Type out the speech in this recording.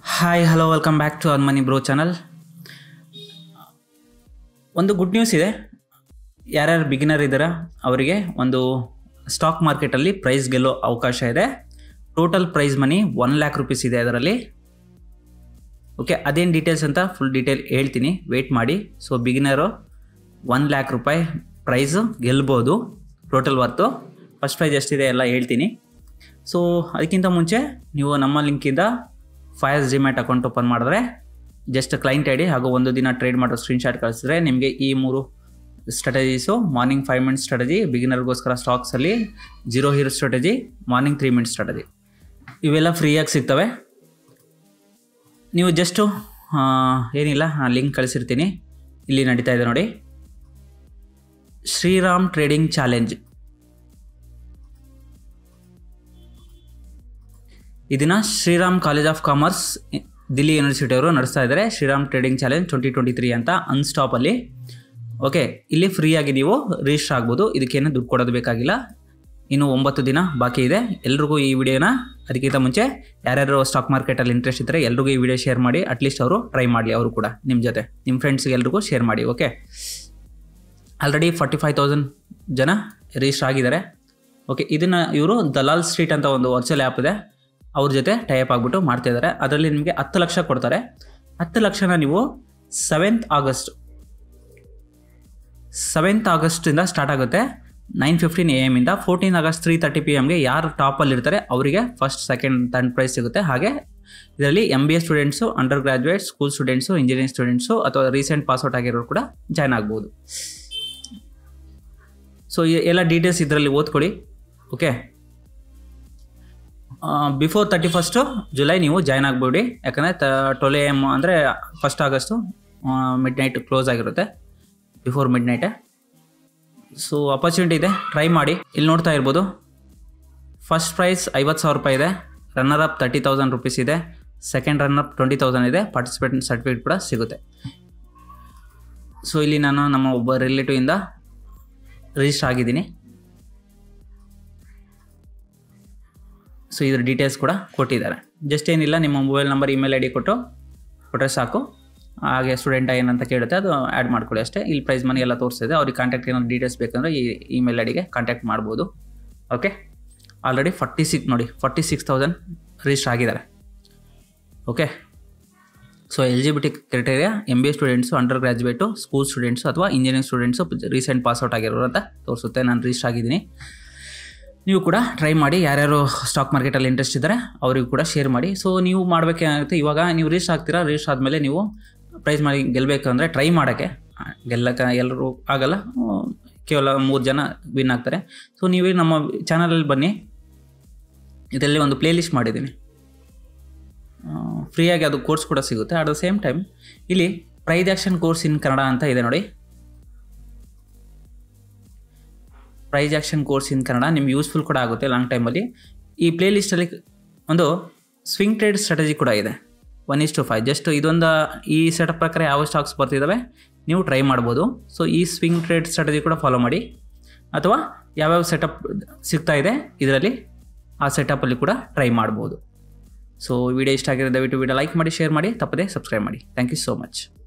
hi hello welcome back to our money bro channel ಒಂದು good news ಇದೆ ಯಾರ್ಯಾರು beginner ಇದ್ದಾರ ಅವರಿಗೆ ಒಂದು ಸ್ಟಾಕ್ ಮಾರ್ಕೆಟಲ್ಲಿ ಪ್ರೈಸ್ ಗೆಲ್ಲೋ ಅವಕಾಶ ಇದೆ total prize money one lakh rupees ಇದೆ ಅದರಲ್ಲಿ ಓಕೆ ಅದೇನು ಡೀಟೇಲ್ಸ್ ಅಂತ ಫುಲ್ ಡೀಟೇಲ್ ಹೇಳ್ತೀನಿ ವೆಯ್ಟ್ ಮಾಡಿ ಸೊ ಬಿಗಿನರು ಒನ್ ಲ್ಯಾಕ್ ರೂಪಾಯಿ ಪ್ರೈಸು ಗೆಲ್ಬೋದು ಟೋಟಲ್ ವರ್ತು ಫಸ್ಟ್ ಪ್ರೈಸ್ ಎಷ್ಟಿದೆ ಎಲ್ಲ ಹೇಳ್ತೀನಿ ಸೊ ಅದಕ್ಕಿಂತ ಮುಂಚೆ ನೀವು ನಮ್ಮ ಲಿಂಕಿಂದ ಫೈರ್ಸ್ ಡಿಮ್ಯಾಟ್ ಅಕೌಂಟ್ ಓಪನ್ ಮಾಡಿದ್ರೆ ಜಸ್ಟ್ ಕ್ಲೈಂಟ್ ಐ ಡಿ ಹಾಗೂ ಒಂದು ದಿನ ಟ್ರೇಡ್ ಮಾಡೋ ಸ್ಕ್ರೀನ್ಶಾಟ್ ಕಳಿಸಿದ್ರೆ ನಿಮಗೆ ಈ ಮೂರು strategies morning five minutes strategy ಬಿಗಿನರ್ಗೋಸ್ಕರ ಸ್ಟಾಕ್ಸಲ್ಲಿ zero hero strategy morning three minutes strategy ಇವೆಲ್ಲ ಫ್ರೀಯಾಗಿ ಸಿಗ್ತವೆ ನೀವು ಜಸ್ಟು ಏನಿಲ್ಲ ಲಿಂಕ್ ಕಳಿಸಿರ್ತೀನಿ ಇಲ್ಲಿ ನಡೀತಾ ಇದೆ ನೋಡಿ ಶ್ರೀರಾಮ್ ಟ್ರೇಡಿಂಗ್ ಚಾಲೆಂಜ್ ಇದನ್ನು Shriram college of commerce Delhi university ಅವರು ನಡೆಸ್ತಾ ಇದ್ದಾರೆ Shriram trading challenge twenty twenty three ಅಂತ ಅನ್ಸ್ಟಾಪಲ್ಲಿ ಓಕೆ ಇಲ್ಲಿ ಫ್ರೀಯಾಗಿ ನೀವು ರಿಜಿಸ್ಟರ್ ಆಗ್ಬೋದು ಇದಕ್ಕೇನು ದುಡ್ಡು ಕೊಡೋದು ಬೇಕಾಗಿಲ್ಲ ಇನ್ನು ಒಂಬತ್ತು ದಿನ ಬಾಕಿ ಇದೆ ಎಲ್ರಿಗೂ ಈ ವಿಡಿಯೋನ ಅದಕ್ಕಿಂತ ಮುಂಚೆ ಯಾರ್ಯಾರು ಸ್ಟಾಕ್ ಮಾರ್ಕೆಟಲ್ಲಿ ಇಂಟ್ರೆಸ್ಟ್ ಇದ್ದರೆ ಎಲ್ರಿಗೂ ಈ ವಿಡಿಯೋ ಶೇರ್ ಮಾಡಿ ಅಟ್ಲೀಸ್ಟ್ ಅವರು ಟ್ರೈ ಮಾಡಲಿ ಅವರು ಕೂಡ ನಿಮ್ಮ ಜೊತೆ ನಿಮ್ಮ ಫ್ರೆಂಡ್ಸ್ಗೆ ಎಲ್ರಿಗೂ ಶೇರ್ ಮಾಡಿ okay already forty five thousand ಜನ ರಿಜಿಸ್ಟರ್ ಆಗಿದ್ದಾರೆ ಓಕೆ ಇದನ್ನು ಇವರು ದಲಾಲ್ ಸ್ಟ್ರೀಟ್ ಅಂತ ಒಂದು ವರ್ಚುವಲ್ ಆ್ಯಪ್ ಇದೆ ಅವ್ರ ಜೊತೆ ಟೈಪ್ ಆಗಿಬಿಟ್ಟು ಮಾಡ್ತಿದ್ದಾರೆ ಅದರಲ್ಲಿ ನಿಮಗೆ ಹತ್ತು ಲಕ್ಷ ಕೊಡ್ತಾರೆ ಹತ್ತು ಲಕ್ಷನ ನೀವು ಸೆವೆಂತ್ ಆಗಸ್ಟ್ ಸೆವೆಂತ್ ಆಗಸ್ಟಿಂದ ಸ್ಟಾರ್ಟ್ ಆಗುತ್ತೆ ನೈನ್ ಫಿಫ್ಟೀನ್ ಎ ಎಮ್ ಇಂದ fourteen August three thirty P ಎಮ್ಗೆ ಯಾರು ಟಾಪಲ್ಲಿ ಇರ್ತಾರೆ ಅವರಿಗೆ ಫಸ್ಟ್ ಸೆಕೆಂಡ್ ಥರ್ಡ್ ಪ್ರೈಸ್ ಸಿಗುತ್ತೆ ಹಾಗೆ ಇದರಲ್ಲಿ M B A students under graduate school students engineering students ಅಥವಾ ರೀಸೆಂಟ್ ಪಾಸ್ಔಟ್ ಆಗಿರೋರು ಕೂಡ ಜಾಯ್ನ್ ಆಗ್ಬೋದು ಸೊ ಎಲ್ಲ ಡೀಟೇಲ್ಸ್ ಇದರಲ್ಲಿ ಓದ್ಕೊಳ್ಳಿ okay before thirty first July ನೀವು ಜಾಯ್ನ್ ಆಗ್ಬೇಡಿ ಯಾಕಂದರೆ ತ ಟ್ವೆಲ್ ಎ ಎಮ್ ಅಂದರೆ first August midnight close ಆಗಿರುತ್ತೆ ಬಿಫೋರ್ ಮಿಡ್ ನೈಟೆ ಸೊ ಅಪರ್ಚುನಿಟಿ ಇದೆ ಟ್ರೈ ಮಾಡಿ ಇಲ್ಲಿ ನೋಡ್ತಾ ಇರ್ಬೋದು ಫಸ್ಟ್ ಪ್ರೈಸ್ ಐವತ್ತು ಸಾವಿರ ರೂಪಾಯಿ ಇದೆ runner up thirty thousand rupees ಇದೆ second runner up twenty thousand ಇದೆ ಪಾರ್ಟಿಸಿಪೇಟ್ ಸರ್ಟಿಫಿಕೇಟ್ ಕೂಡ ಸಿಗುತ್ತೆ ಸೊ ಇಲ್ಲಿ ನಾನು ನಮ್ಮ ಒಬ್ಬ ರಿಲೇಟಿವ್ ಇಂದ ರಿಜಿಸ್ಟರ್ ಆಗಿದ್ದೀನಿ ಸೊ ಇದ್ರ ಡೀಟೇಲ್ಸ್ ಕೂಡ ಕೊಟ್ಟಿದ್ದಾರೆ ಜಸ್ಟ್ ಏನಿಲ್ಲ ನಿಮ್ಮ mobile number email I D ಕೊಟ್ಟು ಕೊಟ್ಟರೆ ಸಾಕು ಹಾಗೆ ಸ್ಟೂಡೆಂಟ್ ಏನಂತ ಕೇಳುತ್ತೆ ಅದು ಆ್ಯಡ್ ಮಾಡ್ಕೊಳ್ಳಿ ಅಷ್ಟೇ ಇಲ್ಲಿ ಪ್ರೈಸ್ ಮನಿ ಎಲ್ಲ ತೋರಿಸಿದೆ ಅವ್ರಿಗೆ ಕಾಂಟ್ಯಾಕ್ಟ್ ಏನಾದ್ರು ಡೀಟೇಲ್ಸ್ ಬೇಕಂದ್ರೆ ಈ ಇಮೇಲ್ ಐ ಡಿಗೆ ಕಾಂಟ್ಯಾಕ್ಟ್ ಮಾಡ್ಬೋದು ಓಕೆ ಆಲ್ರೆಡಿ ಫಾರ್ಟಿ ಸಿಕ್ಸ್ ನೋಡಿ ಫಾರ್ಟಿ ಸಿಕ್ಸ್ ತೌಸಂಡ್ ರಿಜಿಸ್ಟರ್ ಆಗಿದ್ದಾರೆ okay so L G B T criteria M B A students under graduate school students ಅಥವಾ ಇಂಜಿನಿಯರಿಂಗ್ ಸ್ಟೂಡೆಂಟ್ಸು ರೀಸೆಂಟ್ ಪಾಸ್ಔಟ್ ಆಗಿರೋರು ಅಂತ ತೋರಿಸುತ್ತೆ ನಾನು ರಿಜಿಸ್ಟರ್ ಆಗಿದ್ದೀನಿ ನೀವು ಕೂಡ ಟ್ರೈ ಮಾಡಿ ಯಾರ್ಯಾರು ಸ್ಟಾಕ್ ಮಾರ್ಕೆಟಲ್ಲಿ ಇಂಟ್ರೆಸ್ಟ್ ಇದ್ದರೆ ಅವರಿಗೂ ಕೂಡ ಶೇರ್ ಮಾಡಿ ಸೊ ನೀವು ಮಾಡಬೇಕಾಗುತ್ತೆ ಇವಾಗ ನೀವು ರಿಜಿಸ್ಟರ್ ಆಗ್ತೀರಾ ರಿಜಿಸ್ಟರ್ ಆದಮೇಲೆ ನೀವು ಪ್ರೈಸ್ ಮಾಡಿ ಗೆಲ್ಲಬೇಕಂದ್ರೆ ಟ್ರೈ ಮಾಡೋಕ್ಕೆ ಗೆಲ್ಲಕ್ಕೆ ಎಲ್ಲರೂ ಆಗಲ್ಲ ಕೇವಲ ಮೂರು ಜನ ವಿನ್ ಆಗ್ತಾರೆ ಸೊ ನೀವು ನಮ್ಮ ಚಾನಲಲ್ಲಿ ಬನ್ನಿ ಇದರಲ್ಲಿ ಒಂದು ಪ್ಲೇ ಲಿಸ್ಟ್ ಮಾಡಿದ್ದೀನಿ ಫ್ರೀಯಾಗಿ ಅದು ಕೋರ್ಸ್ ಕೂಡ ಸಿಗುತ್ತೆ ಅಟ್ ದ ಸೇಮ್ ಟೈಮ್ ಇಲ್ಲಿ price action course in Kannada ಅಂತ ಇದೆ ನೋಡಿ price action course in Kannada ನಿಮ್ಗೆ ಯೂಸ್ಫುಲ್ ಕೂಡ ಆಗುತ್ತೆ ಲಾಂಗ್ ಟೈಮಲ್ಲಿ ಈ ಪ್ಲೇ ಲಿಸ್ಟಲ್ಲಿ ಒಂದು ಸ್ವಿಂಗ್ ಟ್ರೇಡ್ ಸ್ಟ್ರಾಟಜಿ ಕೂಡ ಇದೆ one is two five just ಇದೊಂದು ಈ ಸೆಟಪ್ ಪ್ರಕಾರ ಯಾವ ಸ್ಟಾಕ್ಸ್ ಬರ್ತಿದ್ದಾವೆ ನೀವು ಟ್ರೈ ಮಾಡ್ಬೋದು ಸೊ ಈ ಸ್ವಿಂಗ್ ಟ್ರೇಡ್ ಸ್ಟ್ರಾಟಜಿ ಕೂಡ ಫಾಲೋ ಮಾಡಿ ಅಥವಾ ಯಾವ್ಯಾವ ಸೆಟಪ್ ಸಿಗ್ತಾ ಇದೆ ಇದರಲ್ಲಿ ಆ ಸೆಟಪಲ್ಲಿ ಕೂಡ ಟ್ರೈ ಮಾಡ್ಬೋದು ಸೊ ವಿಡಿಯೋ ಇಷ್ಟ ಆಗಿರೋ ದಯವಿಟ್ಟು ವಿಡಿಯೋ ಲೈಕ್ ಮಾಡಿ ಶೇರ್ ಮಾಡಿ ತಪ್ಪದೆ ಸಬ್ಸ್ಕ್ರೈಬ್ ಮಾಡಿ ಥ್ಯಾಂಕ್ ಯು ಸೋ ಮಚ್